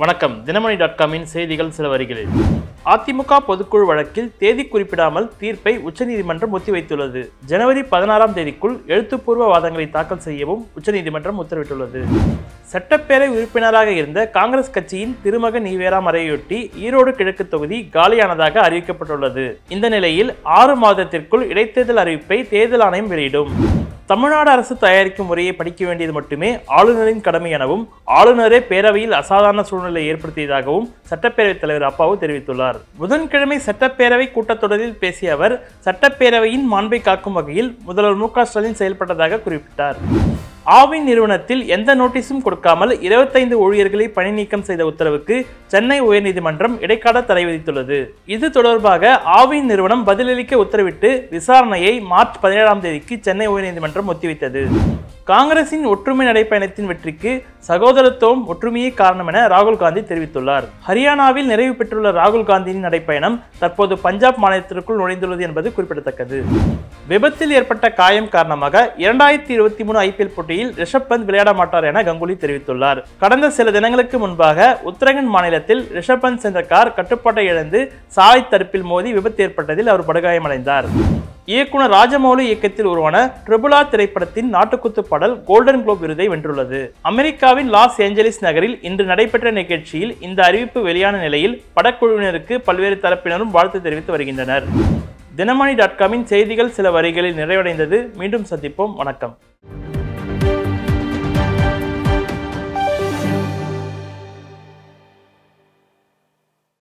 வணக்கம் தினமணி டாட் காமின் செய்திகள் சில வரிகளில் அதிமுக பொதுக்குழு வழக்கில் தேதி குறிப்பிடாமல் தீர்ப்பை உச்சநீதிமன்றம் ஒத்திவைத்துள்ளது ஜனவரி பதினாறாம் தேதிக்குள் எழுத்துப்பூர்வ வாதங்களை தாக்கல் செய்யவும் உச்சநீதிமன்றம் உத்தரவிட்டுள்ளது சட்டப்பேரவை உறுப்பினராக இருந்த காங்கிரஸ் கட்சியின் திருமக நீவேரா மறையொட்டி ஈரோடு கிழக்கு தொகுதி காலியானதாக அறிவிக்கப்பட்டுள்ளது இந்த நிலையில் ஆறு மாதத்திற்குள் இடைத்தேர்தல் அறிவிப்பை தேர்தல் ஆணையம் வெளியிடும் தமிழ்நாடு அரசு தயாரிக்கும் முறையை படிக்க வேண்டியது மட்டுமே ஆளுநரின் கடமை எனவும் ஆளுநரே பேரவையில் அசாதாரண சூழ்நிலை ஏற்படுத்தியதாகவும் சட்டப்பேரவைத் தலைவர் அப்பாவு தெரிவித்துள்ளார் புதன்கிழமை சட்டப்பேரவை கூட்டத்தொடரில் பேசிய அவர் சட்டப்பேரவையின் மாண்பை காக்கும் வகையில் முதல்வர் மு க ஸ்டாலின் செயல்பட்டதாக குறிப்பிட்டார் ஆவின் நிறுவனத்தில் எந்த நோட்டீஸும் கொடுக்காமல் இருபத்தைந்து ஊழியர்களை பணி நீக்கம் செய்த உத்தரவுக்கு சென்னை உயர்நீதிமன்றம் இடைக்கால தடை விதித்துள்ளது இது தொடர்பாக ஆவின் நிறுவனம் பதிலளிக்க உத்தரவிட்டு விசாரணையை மார்ச் பதினேழாம் தேதிக்கு சென்னை உயர்நீதிமன்றம் ஒத்திவைத்தது காங்கிரசின் ஒற்றுமை நடைப்பயணத்தின் வெற்றிக்கு சகோதரத்துவம் ஒற்றுமையே காரணம் என ராகுல் காந்தி தெரிவித்துள்ளார் ஹரியானாவில் நிறைவு பெற்றுள்ள ராகுல் காந்தியின் நடைப்பயணம் தற்போது பஞ்சாப் மாநிலத்திற்குள் நுழைந்துள்ளது என்பது குறிப்பிடத்தக்கது விபத்தில் ஏற்பட்ட காயம் காரணமாக இரண்டாயிரத்தி இருபத்தி மூணு ஐபிஎல் போட்டியில் ரிஷப் பந்த் விளையாட மாட்டார் என கங்குலி தெரிவித்துள்ளார் கடந்த சில தினங்களுக்கு முன்பாக உத்தரகண்ட் மாநிலத்தில் ரிஷப் பந்த் சென்ற கார் கட்டுப்பாட்டை இழந்து சாலை தடுப்பில் மோதி விபத்து ஏற்பட்டதில் அவர் படுகாயமடைந்தார் இயக்குனர் ராஜமௌலி இயக்கத்தில் உருவான ட்ரிபுலா திரைப்படத்தின் நாட்டுக்குத்து பாடல் கோல்டன் குளோப் விருதை வென்றுள்ளது அமெரிக்காவின் லாஸ் ஏஞ்சலிஸ் நகரில் இன்று நடைபெற்ற நிகழ்ச்சியில் இந்த அறிவிப்பு வெளியான நிலையில் படக்குழுவினருக்கு பல்வேறு தரப்பினரும் வாழ்த்து தெரிவித்து வருகின்றனர் தினமணி டாட் காமின் செய்திகள் சில வரிகளில் நிறைவடைந்தது மீண்டும் சந்திப்போம் வணக்கம்